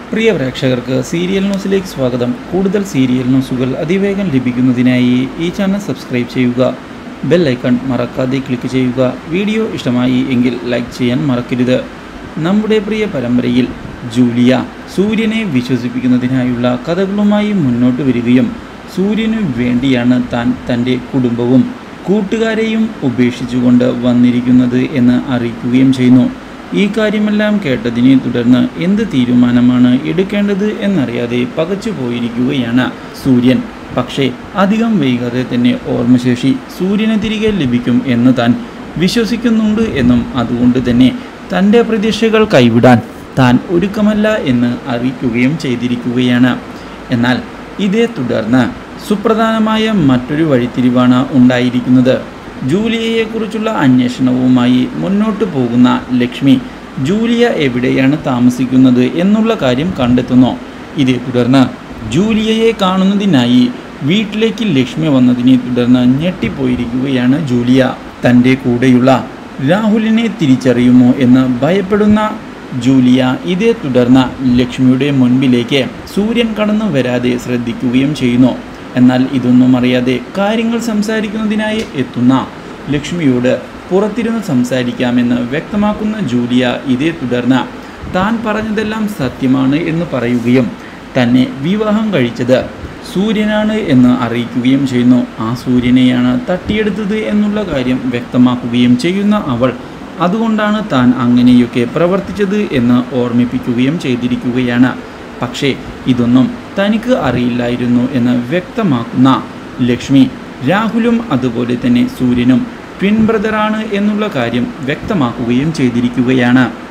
പ്രിയ പ്രേക്ഷകർക്ക് സീരിയൽ ന്യൂസിലേക്ക് സ്വാഗതം കൂടുതൽ സീരിയൽ ന്യൂസുകൾ അതിവേഗം ലഭിക്കുന്നതിനായി ഈ ചാനൽ സബ്സ്ക്രൈബ് ചെയ്യുക ബെൽ ഐക്കൺ മറക്കാതെ ക്ലിക്ക് ചെയ്യുക വീഡിയോ ഇഷ്ടമായി എങ്കിൽ ലൈക്ക് ചെയ്യാൻ മറക്കരുത് നമ്മുടെ പ്രിയ പരമ്പരയിൽ ജൂലിയ സൂര്യനെ വിശ്വസിപ്പിക്കുന്നതിനായുള്ള കഥകളുമായി മുന്നോട്ട് വരികയും സൂര്യനു വേണ്ടിയാണ് താൻ തൻ്റെ കുടുംബവും കൂട്ടുകാരെയും ഉപേക്ഷിച്ചുകൊണ്ട് വന്നിരിക്കുന്നത് എന്ന് അറിയിക്കുകയും ചെയ്യുന്നു ഈ കാര്യമെല്ലാം കേട്ടതിനെ തുടർന്ന് എന്ത് തീരുമാനമാണ് എടുക്കേണ്ടത് എന്നറിയാതെ പകച്ചു പോയിരിക്കുകയാണ് സൂര്യൻ പക്ഷേ അധികം വൈകാതെ തന്നെ ഓർമ്മശേഷി സൂര്യന് തിരികെ ലഭിക്കും എന്ന് താൻ വിശ്വസിക്കുന്നുണ്ട് എന്നും അതുകൊണ്ട് തന്നെ തൻ്റെ പ്രതീക്ഷകൾ കൈവിടാൻ താൻ ഒരുക്കമല്ല എന്ന് അറിയിക്കുകയും ചെയ്തിരിക്കുകയാണ് എന്നാൽ ഇതേ തുടർന്ന് സുപ്രധാനമായ മറ്റൊരു വഴിത്തിരിവാണ് ഉണ്ടായിരിക്കുന്നത് ജൂലിയയെക്കുറിച്ചുള്ള അന്വേഷണവുമായി മുന്നോട്ട് പോകുന്ന ലക്ഷ്മി ജൂലിയ എവിടെയാണ് താമസിക്കുന്നത് എന്നുള്ള കാര്യം കണ്ടെത്തുന്നു ഇതേ തുടർന്ന് ജൂലിയയെ കാണുന്നതിനായി വീട്ടിലേക്ക് ലക്ഷ്മി വന്നതിനെ തുടർന്ന് ഞെട്ടിപ്പോയിരിക്കുകയാണ് ജൂലിയ തൻ്റെ കൂടെയുള്ള രാഹുലിനെ തിരിച്ചറിയുമോ എന്ന് ഭയപ്പെടുന്ന ജൂലിയ ഇതേ തുടർന്ന് ലക്ഷ്മിയുടെ മുൻപിലേക്ക് സൂര്യൻ കടന്നു വരാതെ ശ്രദ്ധിക്കുകയും ചെയ്യുന്നു എന്നാൽ ഇതൊന്നും അറിയാതെ കാര്യങ്ങൾ സംസാരിക്കുന്നതിനായി എത്തുന്ന ലക്ഷ്മിയോട് പുറത്തിരുന്ന് സംസാരിക്കാമെന്ന് വ്യക്തമാക്കുന്ന ജൂലിയ ഇതേ തുടർന്ന് താൻ പറഞ്ഞതെല്ലാം സത്യമാണ് എന്ന് പറയുകയും തന്നെ വിവാഹം കഴിച്ചത് സൂര്യനാണ് എന്ന് അറിയിക്കുകയും ചെയ്യുന്നു ആ സൂര്യനെയാണ് തട്ടിയെടുത്തത് എന്നുള്ള കാര്യം വ്യക്തമാക്കുകയും ചെയ്യുന്ന അവൾ അതുകൊണ്ടാണ് താൻ അങ്ങനെയൊക്കെ പ്രവർത്തിച്ചത് എന്ന് ഓർമ്മിപ്പിക്കുകയും ചെയ്തിരിക്കുകയാണ് പക്ഷേ ഇതൊന്നും തനിക്ക് അറിയില്ലായിരുന്നു എന്ന് വ്യക്തമാക്കുന്ന ലക്ഷ്മി രാഹുലും അതുപോലെ തന്നെ സൂര്യനും ട്വിൻ ബ്രദറാണ് എന്നുള്ള കാര്യം വ്യക്തമാക്കുകയും ചെയ്തിരിക്കുകയാണ്